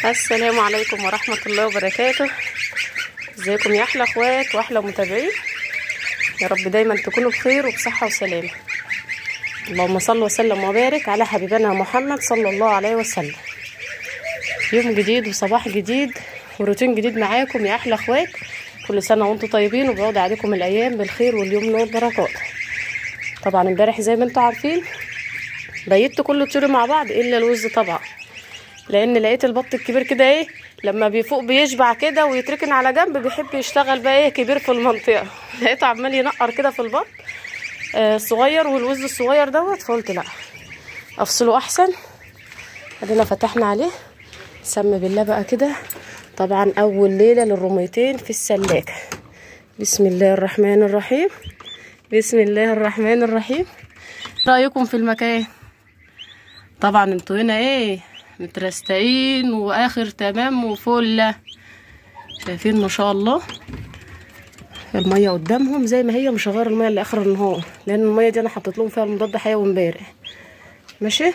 السلام عليكم ورحمة الله وبركاته ازيكم يا احلى اخوات واحلى متابعين يا رب دايما تكونوا بخير وبصحة وسلامة اللهم صل وسلم وبارك على حبيبنا محمد صلى الله عليه وسلم يوم جديد وصباح جديد وروتين جديد معاكم يا احلى اخوات كل سنة وانتم طيبين وبعود عليكم الايام بالخير واليوم نور بركات طبعا امبارح زي ما انتم عارفين بيت كل طيور مع بعض الا الوز طبعا لان لقيت البط الكبير كده ايه لما بيفوق بيشبع كده ويتركن على جنب بيحب يشتغل بقى ايه كبير في المنطقه لقيته عمال ينقر كده في البط آه صغير والوز الصغير دوت فقلت لا افصله احسن ادينا فتحنا عليه سمي بالله بقى كده طبعا اول ليله للرميتين في السلاكه بسم الله الرحمن الرحيم بسم الله الرحمن الرحيم رايكم في المكان طبعا انتوا هنا ايه مترستقين واخر تمام وفله شايفين ما شاء الله الميه قدامهم زي ما هي مش هغير الميه لاخر النهار لان الميه دي انا حطيت لهم فيها المضاد حيوي امبارح ماشي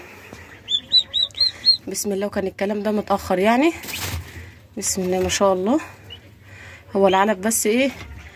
بسم الله وكان الكلام ده متاخر يعني بسم الله ما شاء الله هو العلف بس ايه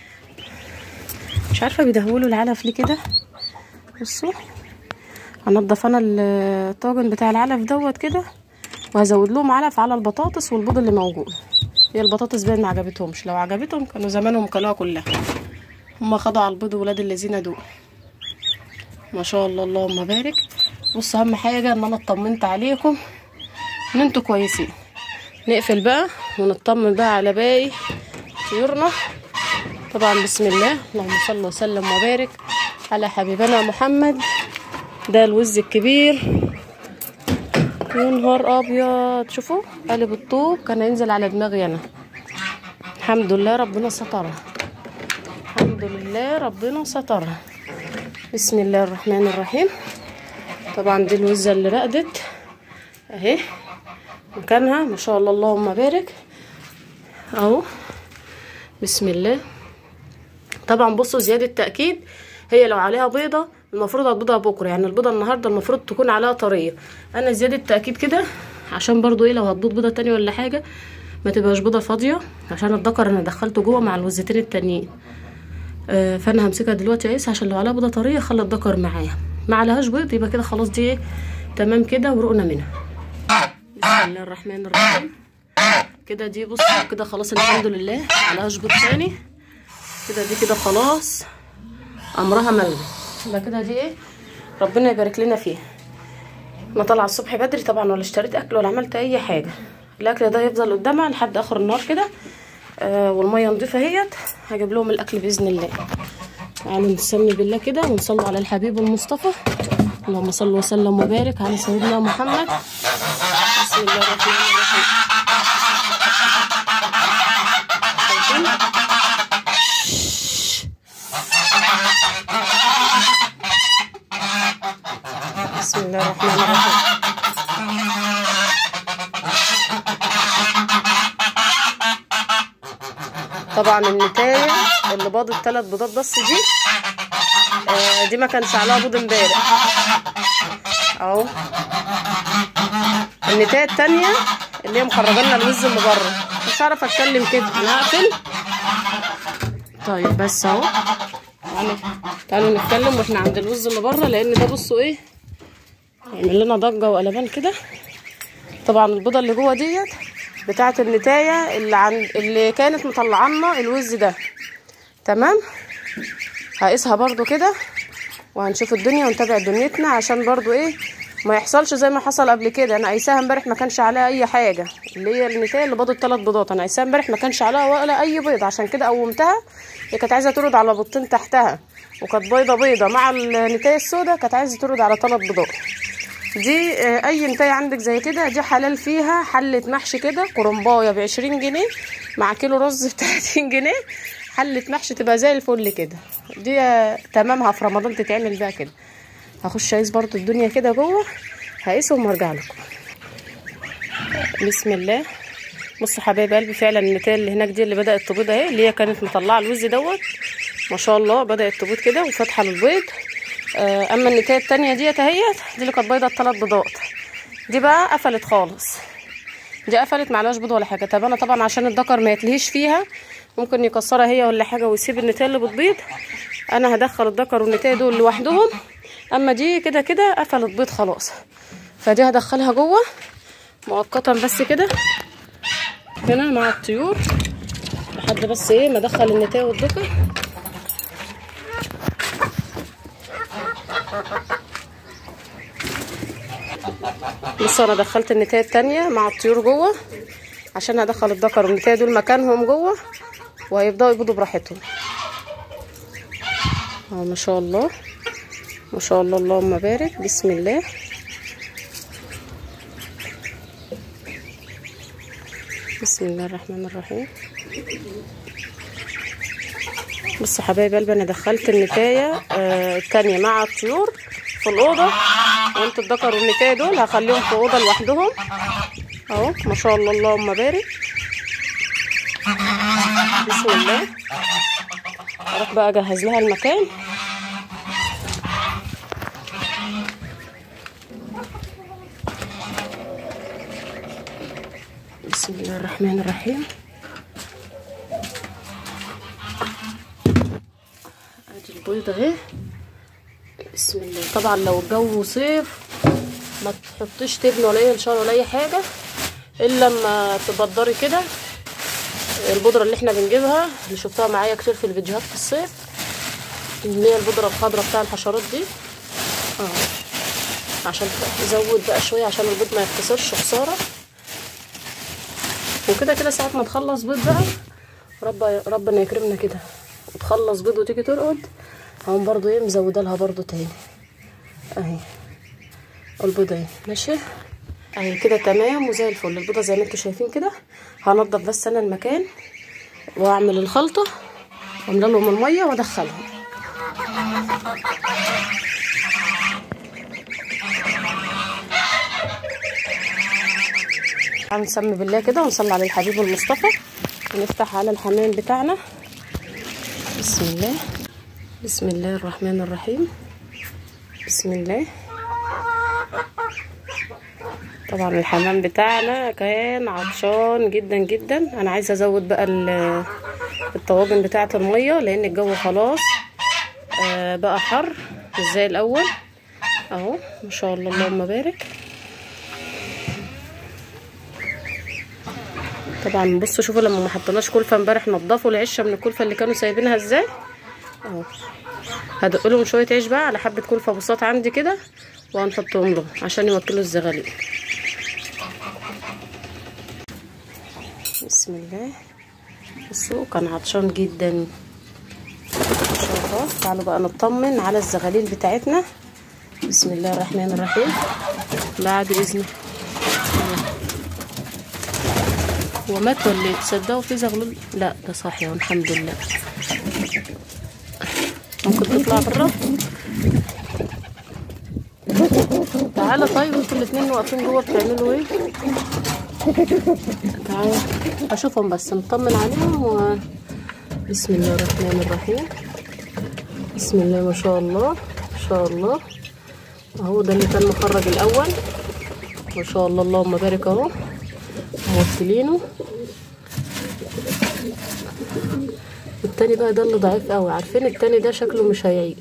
مش عارفه بيدهولوا العلف ليه كده بصوا هنضف انا الطاجن بتاع العلف دوت كده وهزود لهم علف على البطاطس والبيض اللي موجود هي البطاطس باين ما عجبتهمش لو عجبتهم كانوا زمانهم كلوها كلها هما خدوا على البيض ولاد الذين دول ما شاء الله اللهم بارك بص اهم حاجه ان انا اطمنت عليكم ان انتوا كويسين نقفل بقى ونطمن بقى على باقي طيورنا طبعا بسم الله اللهم صل وسلم وبارك على حبيبنا محمد ده الوز الكبير يا نهار ابيض شوفوا قالب الطوب كان هينزل على دماغي انا الحمد لله ربنا سترها الحمد لله ربنا سترها بسم الله الرحمن الرحيم طبعا دي الوزه اللي رقدت اهي مكانها ما شاء الله اللهم بارك اهو بسم الله طبعا بصوا زياده تاكيد هي لو عليها بيضه المفروض هتبيضها بكره يعني البيضه النهارده المفروض تكون عليها طريه انا زياده تاكيد كده عشان برضو ايه لو هتبيض بيضه تانية ولا حاجه ما تبقاش بيضه فاضيه عشان الذكر انا دخلته جوه مع الوزتين التانيين آه فانا همسكها دلوقتي اقيس عشان لو عليها بيضه طريه خلي الذكر معايا ما عليهاش بيض يبقى كده خلاص دي ايه تمام كده ورقنا منها بسم الله الرحمن الرحيم كده دي بصوا كده خلاص الحمد لله عليهاش بيض تاني كده دي كده خلاص امرها ملغي يبقى كده دي ايه ربنا يبارك لنا فيها ما طلع الصبح بدري طبعا ولا اشتريت اكل ولا عملت اي حاجه الاكل ده يفضل قدامها لحد اخر النهار كده آه والميه نضيفه اهيت هجيب لهم الاكل باذن الله تعالوا نسمي بالله كده ونصلي على الحبيب المصطفى اللهم صل وسلم وبارك على سيدنا محمد بسم الله الرحمن الرحيم بسم الله الرحمن الرحيم طبعا النتاية اللي باضت ثلاث بيضات بس دي آه دي ما كانش عليها بيض امبارح اهو النتاية التانية اللي هي مخرجه لنا الوز اللي بره مش عارفه اتكلم كده انا هقفل طيب بس اهو تعالوا تعالوا نتكلم واحنا عند الوز اللي بره لان ده بصوا ايه يعمل لنا ضجه وقلبان كده طبعا البيضه اللي جوه ديت بتاعه النتايه اللي عند اللي كانت مطلعانا الوز ده تمام هقيسها برضو كده وهنشوف الدنيا ونتابع دنيتنا عشان برضو ايه ما يحصلش زي ما حصل قبل كده انا قايساها امبارح ما كانش عليها اي حاجه اللي هي النتايه اللي بيضت ثلاث بيضات انا قايساها امبارح ما كانش عليها ولا اي بيض عشان كده قومتها هي كانت عايزه ترد على بيضتين تحتها وكانت بيضه بيضه مع النتايه السوداء كانت عايزه ترد على ثلاث بيضات دي اي نتايه عندك زي كده دي حلال فيها حله محشي كده قرنبايه ب 20 جنيه مع كيلو رز ب 30 جنيه حله محشي تبقى زي الفل كده دي تمامها في رمضان تتعمل بقى كده هخش اقيس برضو الدنيا كده جوه هقيسهم وارجع لكم بسم الله بصوا حبايب قلبي فعلا النتايه اللي هناك دي اللي بدات تبيض اهي اللي هي كانت مطلعه الوز دوت ما شاء الله بدات تبيض كده وفاتحه للبيض آه اما النتايه التانية ديت اهيت دي اللي كانت بيضه الثلاث بيضات دي بقى قفلت خالص دي قفلت معلهاش بيض ولا حاجه طب انا طبعا عشان الدكر ما يتلهيش فيها ممكن يكسرها هي ولا حاجه ويسيب النتايه اللي بتبيض انا هدخل الدكر والنتايه دول لوحدهم اما دي كده كده قفلت بيض خلاص فدي هدخلها جوه مؤقتا بس كده هنا مع الطيور لحد بس ايه ما ادخل النتايه والدكر بص انا دخلت النتايه التانية مع الطيور جوه عشان هدخل الذكر والنتايه دول مكانهم جوه وهيبداوا يبيضوا براحتهم اهو ما شاء الله ما شاء الله اللهم بارك بسم الله بسم الله الرحمن الرحيم بصوا يا حبايب قلبي انا دخلت النتايه آه التانية مع الطيور في الاوضه وانت الذكر والنتايه دول هخليهم في اوضه لوحدهم اهو ما شاء الله اللهم بارك بسم الله اروح بقى اجهز لها المكان بسم الله الرحمن الرحيم ادي البيض اهي بسم الله طبعا لو الجو صيف ما تحطيش تبن ولا اي نشار ولا اي حاجه الا لما تبدري كده البودره اللي احنا بنجيبها اللي شفتها معايا كتير في الفيديوهات في الصيف اللي هي البودره الخضراء بتاع الحشرات دي اه عشان تزود بقى شويه عشان البيض ما يتكسرش خساره وكده كده ساعه ما تخلص بيض بقى رب ربنا يكرمنا كده وتخلص بيض وتيجي ترقد هقوم برضو ايه مزوده لها برضو تاني اهي البيضه اهي ماشي اهي كده تمام وزي الفل البيضه زي ما انتم شايفين كده هنضف بس انا المكان واعمل الخلطه واملى لهم الميه وادخلهم هنسمي بالله كده ونصلي على الحبيب المصطفى ونفتح على الحمام بتاعنا بسم الله بسم الله الرحمن الرحيم بسم الله طبعا الحمام بتاعنا كان عطشان جدا جدا انا عايزه ازود بقى الطواجن بتاعه الميه لان الجو خلاص آه بقى حر مش زي الاول اهو ما شاء الله اللهم بارك طبعا بصوا شوفوا لما ما حطيناش كلفه امبارح نضفوا العشه من الكلفه اللي كانوا سايبينها ازاي اهو هدق لهم شويه عيش بقى على حبه كلفه بساط عندي كده وهنحطهم لهم عشان يوكلوا الزغاليل بسم الله بصوا كان عطشان جدا ما شاء الله تعالوا بقى نطمن على الزغاليل بتاعتنا بسم الله الرحمن الرحيم بعد اذنه هو مات ولا ايه تصدقوا في زغلول لا ده صاحي الحمد لله ممكن تطلع برا تعالى طيب انتوا الاتنين واقفين جوه بتعملوا ايه تعالى اشوفهم بس نطمن عليهم و بسم الله الرحمن الرحيم بسم الله ما شاء الله ما شاء الله اهو ده اللي كان مخرج الاول ما شاء الله اللهم بارك اهو موصلينه التاني بقى ده اللي ضعيف قوي عارفين التاني ده شكله مش هيعيش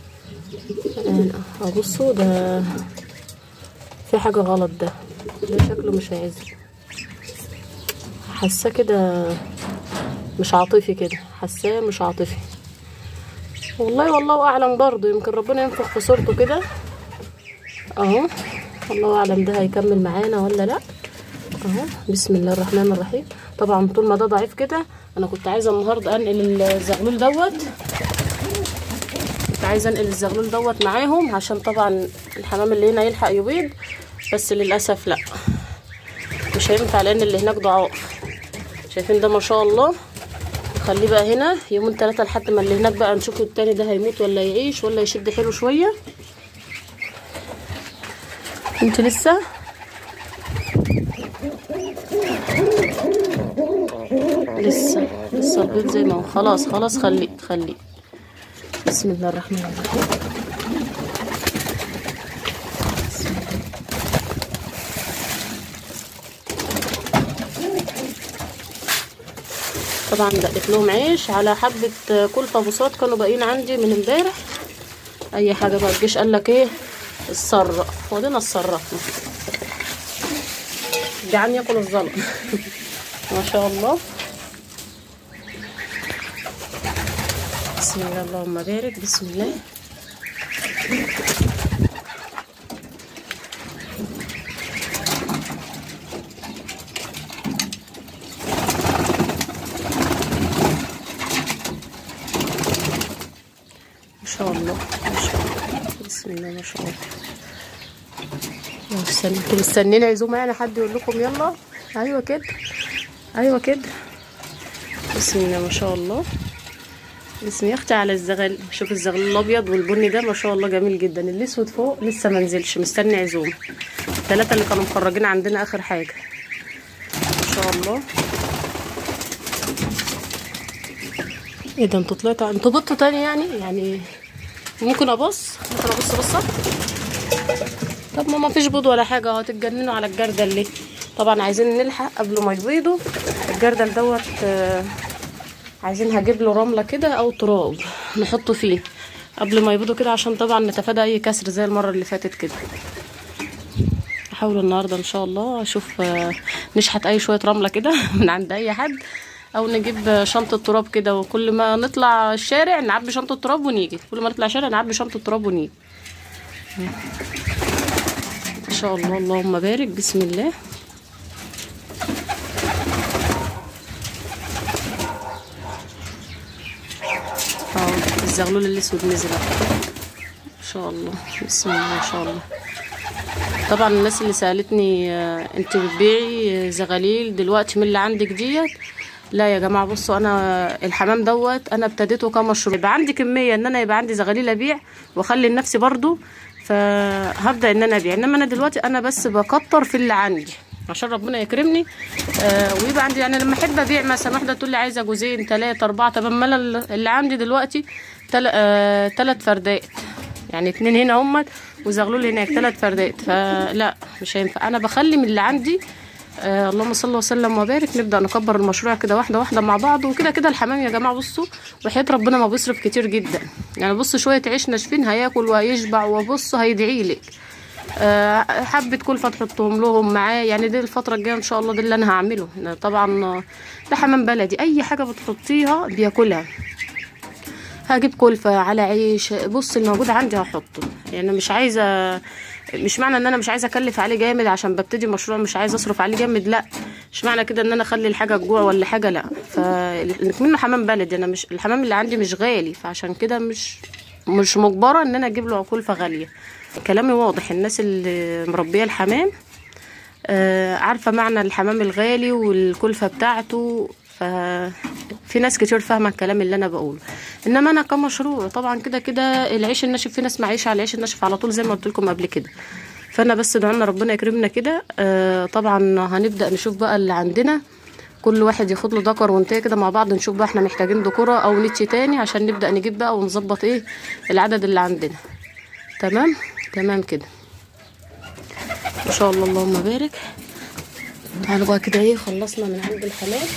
ابصوا ده في حاجه غلط ده ده شكله مش هيعز حاساه كده مش عاطفي كده حاساه مش عاطفي والله والله اعلم برضه يمكن ربنا ينفخ في صورته كده اهو الله اعلم ده هيكمل معانا ولا لا اهو بسم الله الرحمن الرحيم طبعا طول ما ده ضعيف كده انا كنت عايزه النهارده انقل الزغلول دوت كنت عايزه انقل الزغلول دوت معاهم عشان طبعا الحمام اللي هنا يلحق يبيض بس للاسف لا مش هينفع لان اللي هناك ضعاف شايفين ده ما شاء الله خليه بقى هنا يومين ثلاثه لحد ما اللي هناك بقى نشوف التاني ده هيموت ولا يعيش ولا يشد حيله شويه انت لسه لسه لسه البيض زي ما هو خلاص خلاص خليه خليه بسم الله الرحمن الرحيم طبعا دقت لهم عيش على حبه كلفه بساط كانوا باقيين عندي من امبارح اي حاجه بقى الجيش قال لك ايه اتصرف ودينا اتصرفنا جعان ياكل الزلط ما شاء الله بسم الله اللهم بارك بسم الله ما شاء الله ما شاء الله بسم الله ما شاء الله مستني انتوا مستنيين عزومه يعني حد يقول لكم يلا ايوه كده ايوه كده بسم الله ما شاء الله بسم يا اختي على الزغل شوف الزغل الابيض والبني ده ما شاء الله جميل جدا الاسود فوق لسه ما نزلش مستني عزومه الثلاثه اللي كانوا مخرجين عندنا اخر حاجه ما شاء الله ايه ده انتوا طلعتوا انتوا بطوا تاني يعني يعني ممكن ابص ممكن ابص بصه طب ما ما فيش بيض ولا حاجه اهو هتتجننوا على الجردل ليه طبعا عايزين نلحق قبل ما يبيضوا الجردل دوت آه عايزين هجيب له رمله كده او تراب نحطه فيه قبل ما يبيضوا كده عشان طبعا نتفادى اي كسر زي المره اللي فاتت كده احاول النهارده ان شاء الله اشوف آه نشحت اي شويه رمله كده من عند اي حد او نجيب شنطه تراب كده وكل ما نطلع الشارع نعبي شنطه تراب ونيجي كل ما نطلع الشارع نعبي شنطه تراب ونيجي ما شاء الله اللهم بارك بسم الله اهو الزغلول الاسود نزل ما شاء الله بسم الله ما شاء الله طبعا الناس اللي سالتني آه، انت بتبيعي زغاليل دلوقتي من اللي عندك ديت لا يا جماعه بصوا انا الحمام دوت انا ابتديته كمشروع يبقى عندي كميه ان انا يبقى عندي زغاليل ابيع واخلي لنفسي برضو فهبدا ان انا ابيع انما انا دلوقتي انا بس بكتر في اللي عندي عشان ربنا يكرمني آه ويبقى عندي يعني لما احب ابيع مثلا واحده تقول لي عايزه جوزين ثلاثه اربعه طب اما انا اللي عندي دلوقتي تل... آه ثلاث فردات يعني اتنين هنا همت وزغلول هناك ثلاث فردات فلا مش هينفع انا بخلي من اللي عندي آه اللهم صل وسلم وبارك نبدا نكبر المشروع كده واحده واحده مع بعض وكده كده الحمام يا جماعه بصوا وحياه ربنا ما بيصرف كتير جدا يعني بص شويه عيش ناشفين هياكل وهيشبع وبص هيدعي لك آه حبه كلفه تحطهم لهم معاه يعني دي الفتره الجايه ان شاء الله ده اللي انا هعمله طبعا آه، ده حمام بلدي اي حاجه بتحطيها بياكلها هجيب كلفة على عيش بص الموجود عندي هحطه يعني مش عايزة مش معنى ان انا مش عايزة اكلف عليه جامد عشان ببتدي مشروع مش عايزة اصرف عليه جامد لا مش معنى كده ان انا اخلي الحاجة تجوع ولا حاجة لا فمنه حمام بلدي انا مش الحمام اللي عندي مش غالي فعشان كده مش مش مجبرة ان انا اجيب له كلفة غالية كلامي واضح الناس اللي مربية الحمام آه، عارفة معنى الحمام الغالي والكلفة بتاعته ففي ناس كتير فاهمة الكلام اللي أنا بقوله إنما أنا كمشروع طبعا كده كده العيش الناشف في ناس معيشة على العيش الناشف على طول زي ما قلت لكم قبل كده فأنا بس دعونا ربنا يكرمنا كده آه، طبعا هنبدأ نشوف بقى اللي عندنا كل واحد ياخد له ذكر وانتهي كده مع بعض نشوف بقى احنا محتاجين ذكورة او نتي تاني عشان نبدأ نجيب بقى ونظبط ايه العدد اللي عندنا تمام تمام كده ما شاء الله اللهم بارك تعالوا بقى كده ايه خلصنا من عند الحمام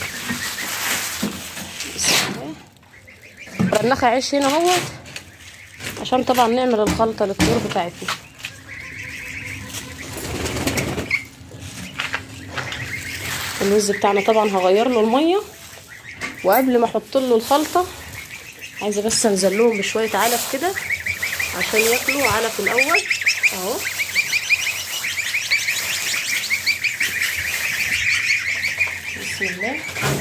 بسم الله رنخ عيش هنا اهوت عشان طبعا نعمل الخلطة للطيور بتاعتنا الوز بتاعنا طبعا هغير له المية وقبل ما احط له الخلطة عايزة بس انزل لهم بشوية علف كده عشان ياكلوا علف الاول اهو بسم الله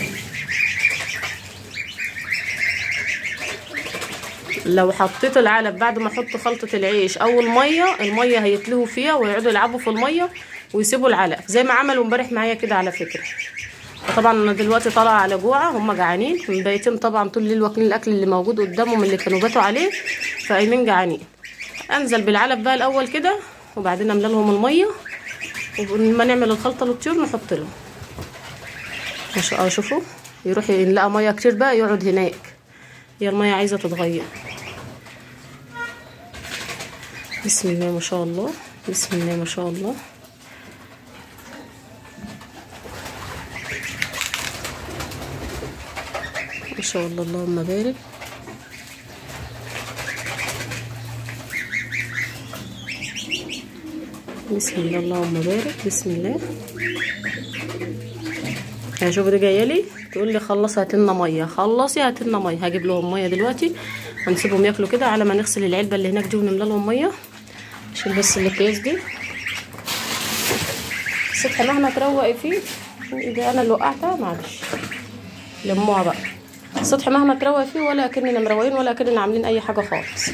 لو حطيت العلب بعد ما احط خلطة العيش او المية المية هيتلهوا فيها ويقعدوا يلعبوا في المية ويسيبوا العلق زي ما عملوا امبارح معايا كده على فكرة طبعا انا دلوقتي طالعه على جوعه هم جعانين مبيتين طبعا طول الليل واكلين الاكل اللي موجود قدامهم اللي كانوا باتوا عليه فقايمين جعانين انزل بالعلب بقى الاول كده وبعدين املى لهم الميه ولما نعمل الخلطه للطيور نحط لهم ما شاء الله شوفوا يروح يلاقى ميه كتير بقى يقعد هناك هي الميه عايزه تتغير بسم الله ما شاء الله بسم الله ما شاء الله ما شاء الله اللهم بارك بسم الله اللهم بارك بسم الله هشوف دي جايه لي تقول لي خلصي هات لنا ميه خلصي هات لنا ميه هجيب لهم ميه دلوقتي هنسيبهم ياكلوا كده على ما نغسل العلبه اللي هناك دي ونملى لهم ميه عشان بس الاكياس دي السطح مهما تروقي فيه ده انا اللي وقعتها معلش لموها بقى السطح مهما تروقي فيه ولا كأننا مروقين ولا كأننا عاملين اي حاجه خالص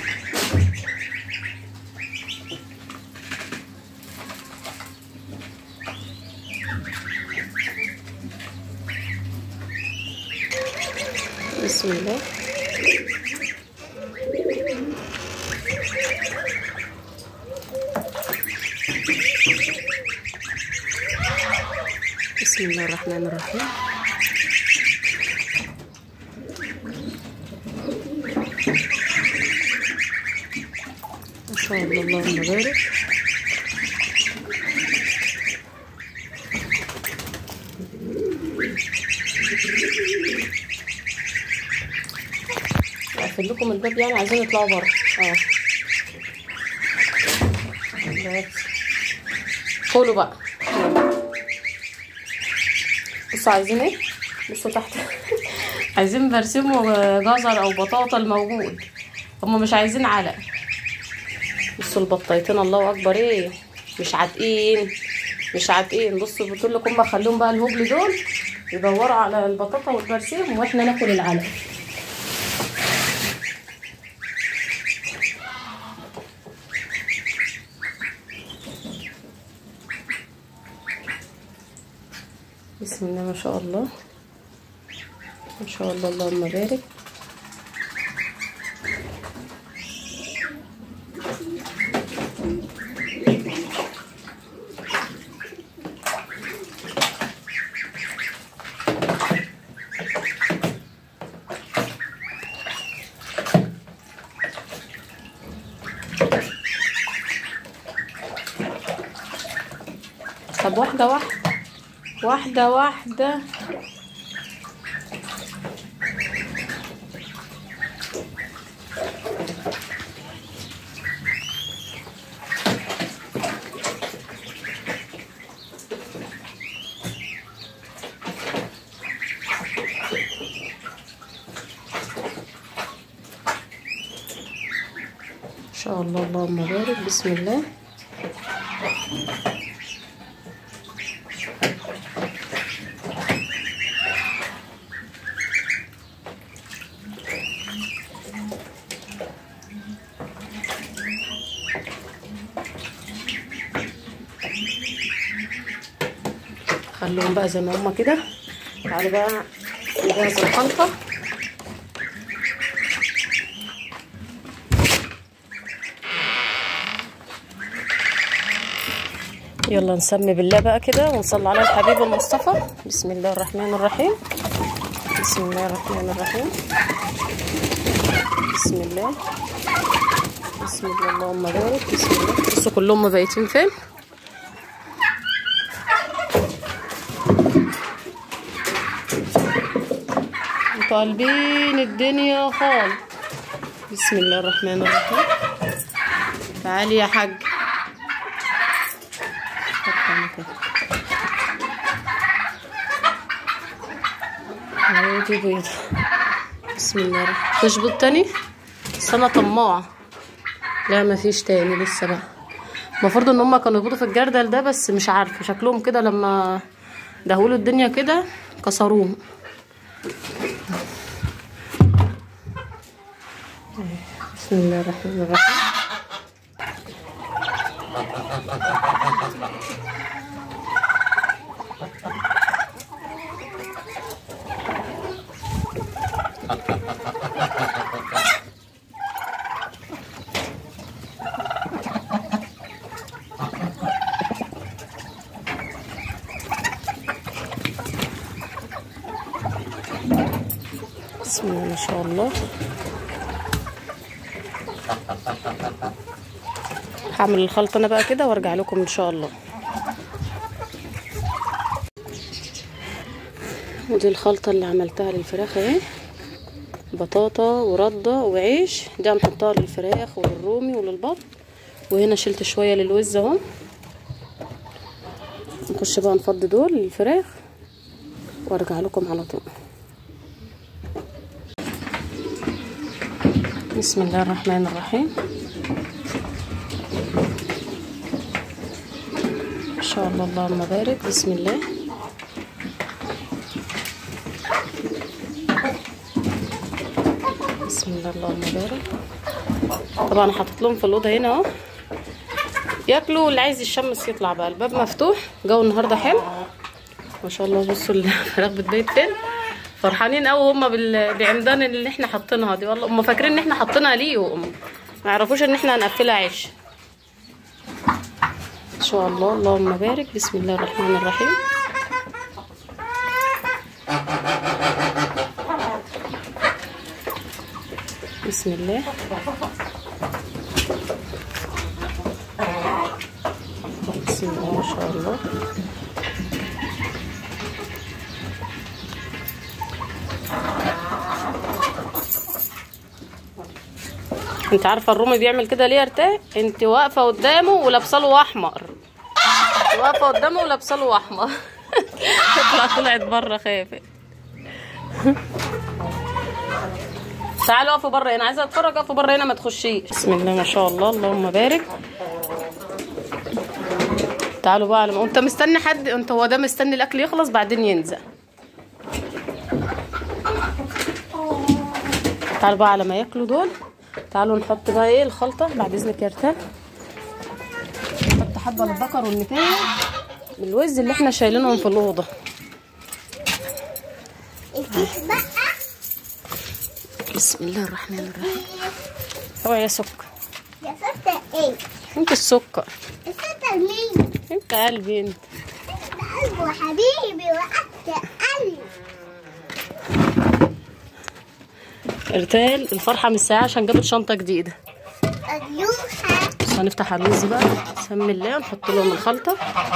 بسم الله بسم الله الرحمن الرحيم ما شاء الله اللهم بارك اقفل لكم الباب يعني عايزين يطلعوا بره اه بس. كلوا بقى يلا. بصوا عايزين ايه بصوا تحت عايزين برسموا جزر او بطاطا الموجود هما مش عايزين علق بصوا البطايتين الله اكبر ايه مش عاتقين مش عاتقين بصوا بتقول لكم هما خلوهم بقى الهبل دول يدوروا على البطاطا والبرسيم واحنا ناكل العلق بسم الله ما شاء الله ما شاء الله اللهم بارك طب واحدة واحدة واحدة واحدة ما شاء الله اللهم بارك بسم الله خلوهم بقى زي ما هما كده تعالوا بقى نجهز الخلطة يلا نسمي بالله بقى كده ونصلي على الحبيب المصطفى بسم الله الرحمن الرحيم بسم الله الرحمن الرحيم بسم الله بسم الله اللهم بارك بسم الله بصوا كلهم مبيتين فين انتوا قلبين الدنيا خالص بسم الله الرحمن الرحيم تعالي يا حاج حطها كده دي بيضة بسم الله الرحمن تشبط تاني بس انا طماعة لا مفيش تاني لسه بقى المفروض ان هما كانوا يبيضوا في الجردل ده بس مش عارفه شكلهم كده لما دهولوا الدنيا كده كسروهم بسم الله الرحمن الرحيم بسم الله ما شاء الله هعمل الخلطة انا بقى كده وارجع لكم ان شاء الله ودي الخلطة اللي عملتها للفراخ اهي بطاطا وردة وعيش دي هنحطها للفراخ وللرومي وللبط وهنا شلت شوية للوز اهو نخش بقى نفضي دول للفراخ وارجع لكم على طول بسم الله الرحمن الرحيم ما شاء الله اللهم بارك بسم الله بسم الله اللهم بارك طبعا حاطط لهم في الاوضه هنا اهو ياكلوا واللي عايز يشمس يطلع بقى الباب مفتوح جو النهارده حلو ما شاء الله بصوا الفراخ بتبيت فين فرحانين قوي هم بالعمدان اللي احنا حاطينها دي والله هم فاكرين ان احنا حاطينها ليهم ما يعرفوش ان احنا هنقفلها عيش ان شاء الله اللهم بارك بسم الله الرحمن الرحيم بسم الله بسم الله ما شاء الله انت عارفه الرومي بيعمل كده ليه ارتاح انت واقفه قدامه ولابسه له احمر واقفه قدامه ولابسه له احمر تطلع طلعت بره خافت تعالوا اقفوا بره هنا عايزه اتفرج اقفوا بره هنا ما تخشيش بسم الله ما شاء الله اللهم بارك تعالوا بقى على ما انت مستني حد انت هو ده مستني الاكل يخلص بعدين ينزل تعالوا بقى على ما ياكلوا دول تعالوا نحط بقى ايه الخلطه بعد اذنك يا رتان نحط حبه البقر والنتايه بالوز اللي احنا شايلينهم في الاوضه بسم الله الرحمن الرحيم اوعي يا سكر يا ستة ايه؟ انت السكر يا ستة مين؟ انت قلبي انت ده قلبه حبيبي وقت قلبي ارتال الفرحه من الساعه عشان جابت شنطه جديده أيوها بس هنفتح على الرز بقى بسم الله ونحط لهم الخلطه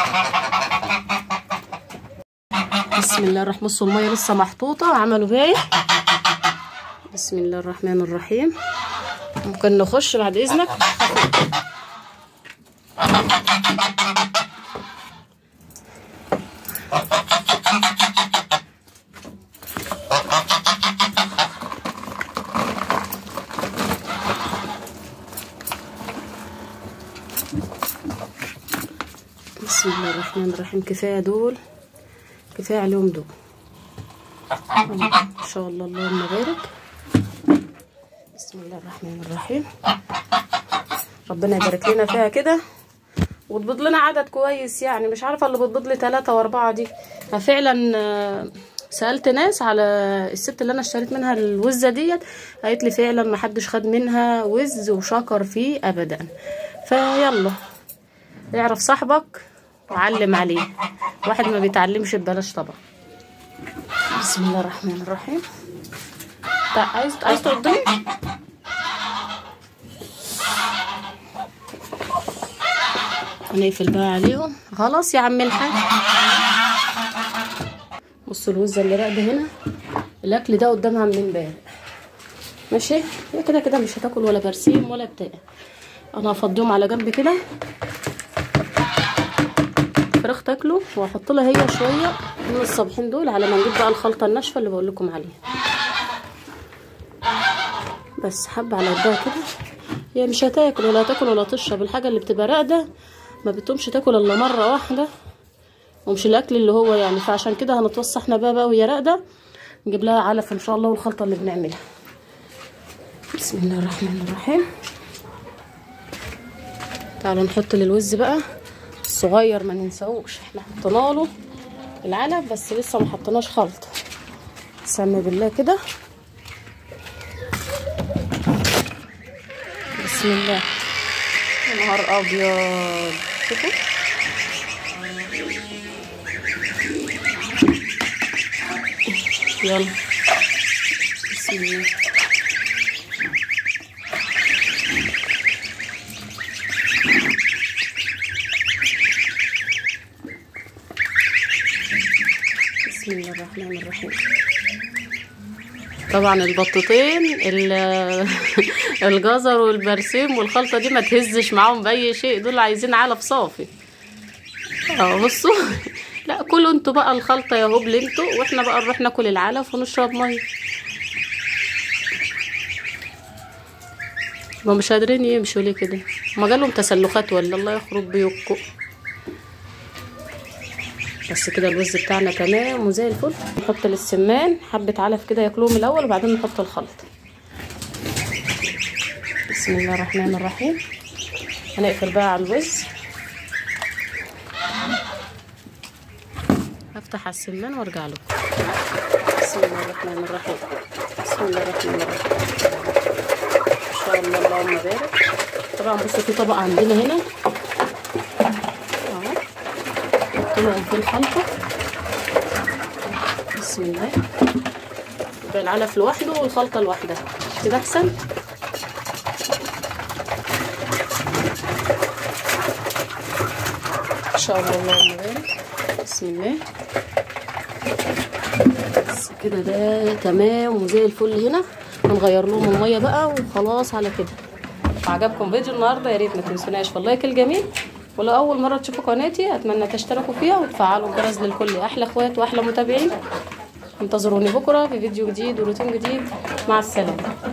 بسم الله الرحمن بصوا الميه لسه محطوطه عملوا بيها إيه؟ بسم الله الرحمن الرحيم ممكن نخش بعد اذنك بسم الله الرحمن الرحيم كفايه دول كفايه عليهم دول ان شاء الله اللهم بارك بسم الله الرحمن الرحيم ربنا يبارك لنا فيها كده وتبيض لنا عدد كويس يعني مش عارفه اللي بتبيض لي ثلاثة واربعة دي ففعلا آه، سالت ناس على الست اللي انا اشتريت منها الوزه ديت قالت لي فعلا ما حدش خد منها وز وشكر فيه ابدا فيلا اعرف صاحبك وعلم عليه واحد ما بيتعلمش ببلاش طبعا بسم الله الرحمن الرحيم طيب عايز عايز تقضي هنقفل بقى عليهم خلاص يا عم الحاج بصوا الوزه اللي راقده هنا الاكل ده قدامها من امبارح ماشي هي كده كده مش هتاكل ولا برسيم ولا بتاع انا هفضيهم على جنب كده الفراخ تاكله وهحط لها هي شويه من الصبحين دول على ما نجيب بقى الخلطه الناشفه اللي بقول لكم عليها بس حبه على قدها كده هي مش هتاكل ولا هتاكل ولا تشرب الحاجه اللي بتبقى راقده ما بتقومش تاكل الا مره واحده ومش الاكل اللي هو يعني فعشان كده هنتوصى احنا بقى بقى وهي راقده نجيب لها علف ان شاء الله والخلطه اللي بنعملها بسم الله الرحمن الرحيم تعالوا نحط للوز بقى الصغير ما ننساهوش احنا حطينا له العلف بس لسه ما حطيناش خلطه سمي بالله كده بسم الله يا نهار ابيض شوفوا يلا بسم الله بسم الله الرحمن الرحيم طبعا البطتين ال- الجزر والبرسيم والخلطه دي ما تهزش معاهم باي شيء دول عايزين علف صافي اه بصوا لا كلوا انتوا بقى الخلطه يا هبل انتوا واحنا بقى نروح ناكل العلف ونشرب ميه ما مش قادرين يمشوا ليه كده ما جالهم تسلخات ولا الله يخرب بيوتكم بس كده الرز بتاعنا تمام وزي الفل نحط للسمان حبة علف كده ياكلوهم الأول وبعدين نحط الخلط بسم الله الرحمن الرحيم هنقفل بقى على الوز هفتح على السمان وارجع لكم بسم الله الرحمن الرحيم بسم الله الرحمن الرحيم ان شاء الله اللهم بارك طبعا بصوا في طبق عندنا هنا اهو نحط لهم في الخلطه بسم الله يبقى العلف لوحده والخلطه لوحدها كده احسن ان شاء الله اللهم بارك بسم الله بس كده ده تمام وزي الفل هنا هنغير لهم الميه بقى وخلاص على كده عجبكم فيديو النهارده يا ريت ما تنسوناش في اللايك الجميل ولو اول مره تشوفوا قناتي اتمنى تشتركوا فيها وتفعلوا الجرس للكل احلى اخوات واحلى متابعين انتظروني بكره في فيديو جديد وروتين جديد مع السلامه